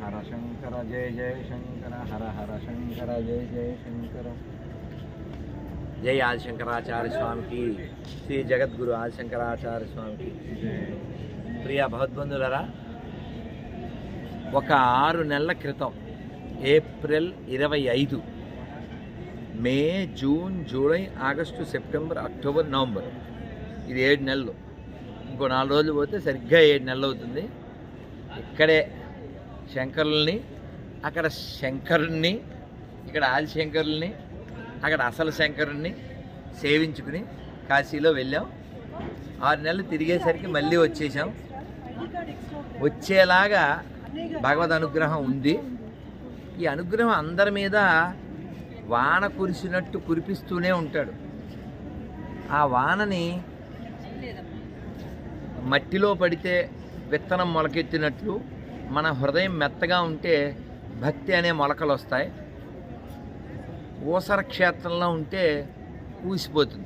హర శంకర జయ జయ శంకర హర హర శంకర జయ జయ శంకర జై ఆదిశంకరాచార్య స్వామికి శ్రీ జగద్గురు ఆదిశంకరాచార్య స్వామికి ప్రియ భగవద్బంధులరా ఒక ఆరు నెలల క్రితం ఏప్రిల్ ఇరవై ఐదు May June July August September October November ఇది ఏడు నెలలు ఇంకో నాలుగు రోజులు పోతే సరిగ్గా ఏడు నెలలు అవుతుంది ఇక్కడే శంకరుల్ని అక్కడ శంకరుణ్ణి ఇక్కడ ఆదిశంకరుల్ని అక్కడ అసలు శంకరుణ్ణి సేవించుకుని కాశీలో వెళ్ళాం ఆరు నెలలు తిరిగేసరికి మళ్ళీ వచ్చేసాం వచ్చేలాగా భగవద్ అనుగ్రహం ఉంది ఈ అనుగ్రహం అందరి మీద వాన కురిసినట్టు కురిపిస్తూనే ఉంటాడు ఆ వానని మట్టిలో పడితే విత్తనం మొలకెత్తినట్లు మన హృదయం మెత్తగా ఉంటే భక్తి అనే మొలకలు వస్తాయి ఊసర క్షేత్రంలో ఉంటే ఊసిపోతుంది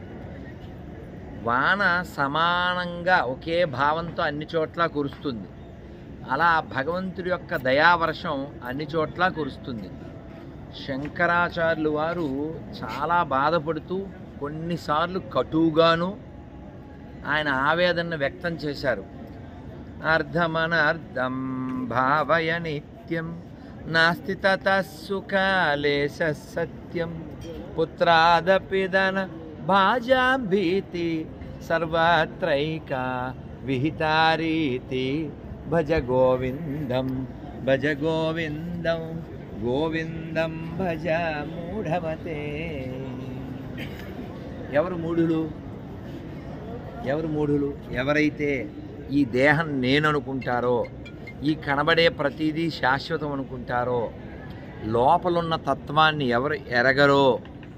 వాన సమానంగా ఒకే భావంతో అన్ని చోట్ల కురుస్తుంది అలా భగవంతుడి యొక్క దయావర్షం అన్ని చోట్ల కురుస్తుంది శంకరాచార్యులు వారు చాలా బాధపడుతూ కొన్నిసార్లు కటువుగాను ఆయన ఆవేదనను వ్యక్తం చేశారు అర్ధమనర్ధం భావయ నిత్యం నాస్తి తత సుఖాలేశ సత్యం పుత్రాదపిదన భాజాభీతి సర్వత్రైకా విహితారీతి భజ గోవిందం భజ గోవిందం గోవిందం భజ మూఢమతే ఎవరు మూఢులు ఎవరు మూఢులు ఎవరైతే ఈ దేహం నేను అనుకుంటారో ఈ కనబడే ప్రతిదీ శాశ్వతం అనుకుంటారో లోపలున్న తత్వాన్ని ఎవరు ఎరగరో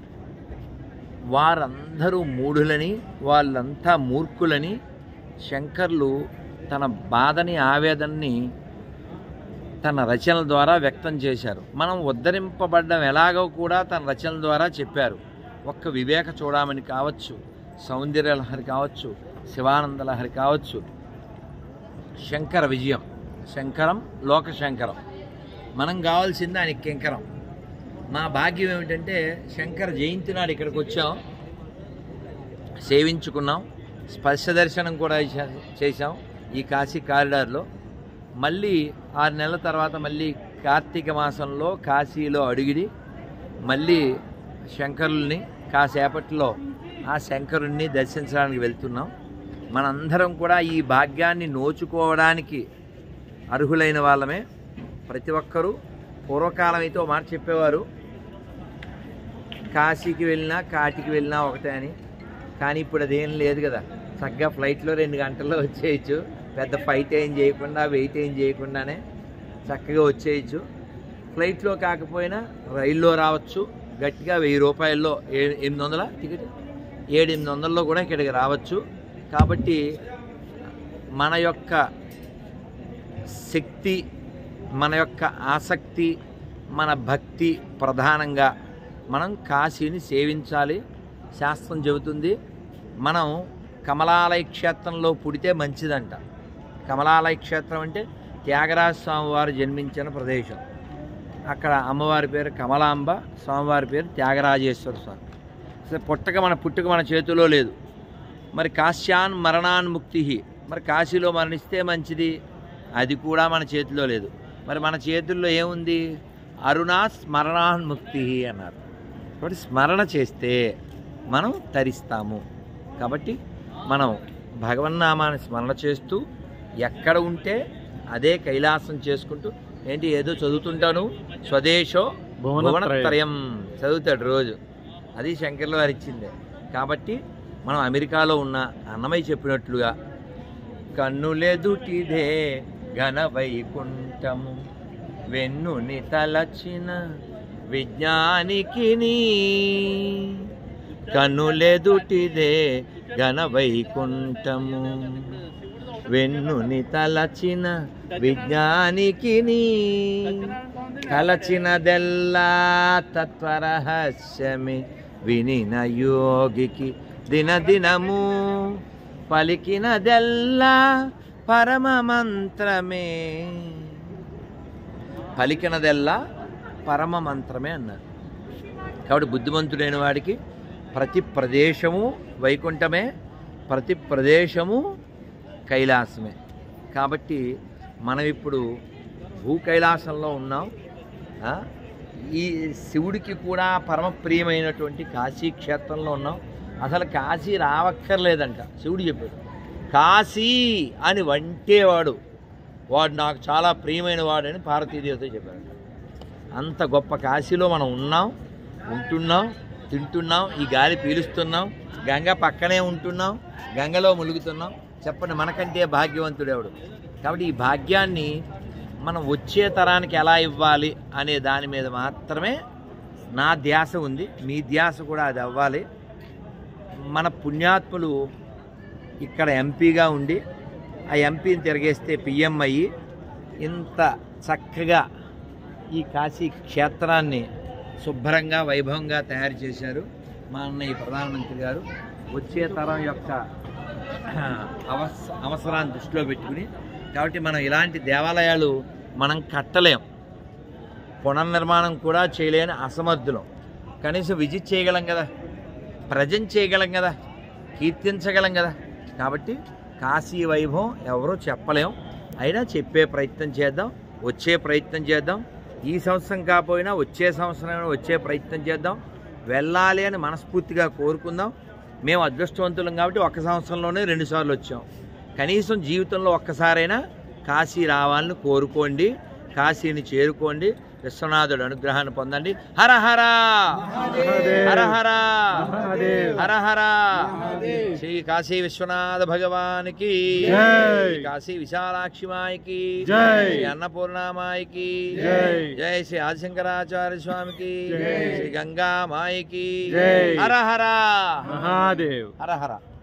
వారందరూ మూఢులని వాళ్ళంతా మూర్ఖులని శంకర్లు తన బాధని ఆవేదనని తన రచనల ద్వారా వ్యక్తం చేశారు మనం ఉద్ధరింపబడ్డం ఎలాగో కూడా తన రచనల ద్వారా చెప్పారు ఒక్క వివేక చూడమని కావచ్చు సౌందర్య లహరి కావచ్చు శివానంద లహరి కావచ్చు శంకర విజయం శంకరం లోక శంకరం మనం కావాల్సింది ఆయనకి కింకరం మా భాగ్యం ఏమిటంటే శంకర జయంతి నాడు ఇక్కడికి వచ్చాం సేవించుకున్నాం స్పర్శ దర్శనం కూడా చేశా- చేశాం ఈ కాశీ కారిడార్లో మళ్ళీ ఆరు నెలల తర్వాత మళ్ళీ కార్తీక మాసంలో కాశీలో అడిగిడి మళ్ళీ శంకరుల్ని కాసేపట్లో ఆ శంకరుణ్ణి దర్శించడానికి వెళ్తున్నాం మనందరం కూడా ఈ భాగ్యాన్ని నోచుకోవడానికి అర్హులైన వాళ్ళమే ప్రతి ఒక్కరూ పూర్వకాలం అయితే ఓ మాట చెప్పేవారు కాశీకి వెళ్ళినా కాటికి వెళ్ళినా ఒకటే అని కానీ ఇప్పుడు అదేం లేదు కదా చక్కగా ఫ్లైట్లో రెండు గంటల్లో వచ్చేయచ్చు పెద్ద ఫైట్ ఏం చేయకుండా వెయిట్ ఏం చేయకుండానే చక్కగా వచ్చేయచ్చు ఫ్లైట్లో కాకపోయినా రైల్లో రావచ్చు గట్టిగా వెయ్యి రూపాయల్లో ఏ ఎనిమిది వందల టికెట్ ఏడు ఎనిమిది వందల్లో కూడా ఇక్కడికి రావచ్చు కాబట్టి మన యొక్క శక్తి మన యొక్క ఆసక్తి మన భక్తి ప్రధానంగా మనం కాశీని సేవించాలి శాస్త్రం చెబుతుంది మనం కమలాలయ క్షేత్రంలో పుడితే మంచిదంట కమలాలయ క్షేత్రం అంటే త్యాగరాజ స్వామి వారు జన్మించిన ప్రదేశం అక్కడ అమ్మవారి పేరు కమలాంబ స్వామివారి పేరు త్యాగరాజేశ్వర స్వామి అసలు పుట్టక మన పుట్టుక మన చేతిలో లేదు మరి కాశ్యాన్ మరణాన్ ముక్తి మరి కాశీలో మరణిస్తే మంచిది అది కూడా మన చేతిలో లేదు మరి మన చేతుల్లో ఏముంది అరుణా స్మరణాన్ ముక్తి అన్నారు కాబట్టి స్మరణ చేస్తే మనం తరిస్తాము కాబట్టి మనం భగవన్నామాన్ని స్మరణ చేస్తూ ఎక్కడ ఉంటే అదే కైలాసం చేసుకుంటూ ఏంటి ఏదో చదువుతుంటాను స్వదేశో భువనత్రయం చదువుతాడు రోజు అది శంకర్ల వారు ఇచ్చిందే కాబట్టి మనం అమెరికాలో ఉన్న అన్నమయ్య చెప్పినట్లుగా కన్నులెదుటిదే ఘన వైకుంఠము వెన్నుని తలచిన విజ్ఞానికి కన్నులెదుటిదే ఘన వైకుంఠము వెన్నుని తలచిన విజ్ఞానికి తలచినదెల్లా తత్వరహస్యమే వినిన యోగికి దినదినము పలికినదెల్లా పరమ మంత్రమే పలికినదెల్లా పరమ మంత్రమే అన్నారు కాబట్టి బుద్ధిమంతుడైన వాడికి ప్రతి ప్రదేశము వైకుంఠమే ప్రతి ప్రదేశము కైలాసమే కాబట్టి మనం ఇప్పుడు భూ కైలాసంలో ఉన్నాం ఆ? ఈ శివుడికి కూడా పరమ ప్రియమైనటువంటి కాశీ క్షేత్రంలో ఉన్నాం అసలు కాశీ రావక్కర్లేదంట శివుడు చెప్పాడు కాశీ అని వంటేవాడు వాడు నాకు చాలా ప్రియమైన వాడని పార్వతీదేవితో చెప్పాడు అంత గొప్ప కాశీలో మనం ఉన్నాం ఉంటున్నాం తింటున్నాం ఈ గాలి పీలుస్తున్నాం గంగ పక్కనే ఉంటున్నాం గంగలో ములుగుతున్నాం చెప్పండి మనకంటే భాగ్యవంతుడెవడు కాబట్టి ఈ భాగ్యాన్ని మనం వచ్చే తరానికి ఎలా ఇవ్వాలి అనే దాని మీద మాత్రమే నా ధ్యాస ఉంది మీ ధ్యాస కూడా అది అవ్వాలి మన పుణ్యాత్ములు ఇక్కడ ఎంపీగా ఉండి ఆ ఎంపీని తిరిగేస్తే పిఎం అయ్యి ఇంత చక్కగా ఈ కాశీ క్షేత్రాన్ని శుభ్రంగా వైభవంగా తయారు చేశారు మా అన్నయ్య ప్రధానమంత్రి గారు వచ్చే తరం యొక్క అవస అవసరాన్ని దృష్టిలో పెట్టుకుని కాబట్టి మనం ఇలాంటి దేవాలయాలు మనం కట్టలేం పునర్నిర్మాణం కూడా చేయలేని అసమర్థులం కనీసం విజిట్ చేయగలం కదా ప్రజెంట్ చేయగలం కదా కీర్తించగలం కదా కాబట్టి కాశీ వైభవం ఎవరో చెప్పలేం అయినా చెప్పే ప్రయత్నం చేద్దాం వచ్చే ప్రయత్నం చేద్దాం ఈ సంవత్సరం కాకపోయినా వచ్చే సంవత్సరం వచ్చే ప్రయత్నం చేద్దాం వెళ్ళాలి అని మనస్ఫూర్తిగా కోరుకుందాం మేము అదృష్టవంతులం కాబట్టి ఒక్క సంవత్సరంలోనే రెండుసార్లు వచ్చాం కనీసం జీవితంలో ఒక్కసారైనా కాశీ రావాలని కోరుకోండి కాశీని చేరుకోండి విశ్వనాథుడు అనుగ్రహాన్ని పొందండి హర హర హర హర హర హర శ్రీ కాశీ విశ్వనాథ భగవానికి జై. కాశీ విశాలాక్షి మాయకి జై. శ్రీ అన్నపూర్ణమాయికి జై. జై శ్రీ ఆదిశంకరాచార్య స్వామికి జై. శ్రీ గంగా మాయకి జై. హర హర మహాదేవ్ హర హర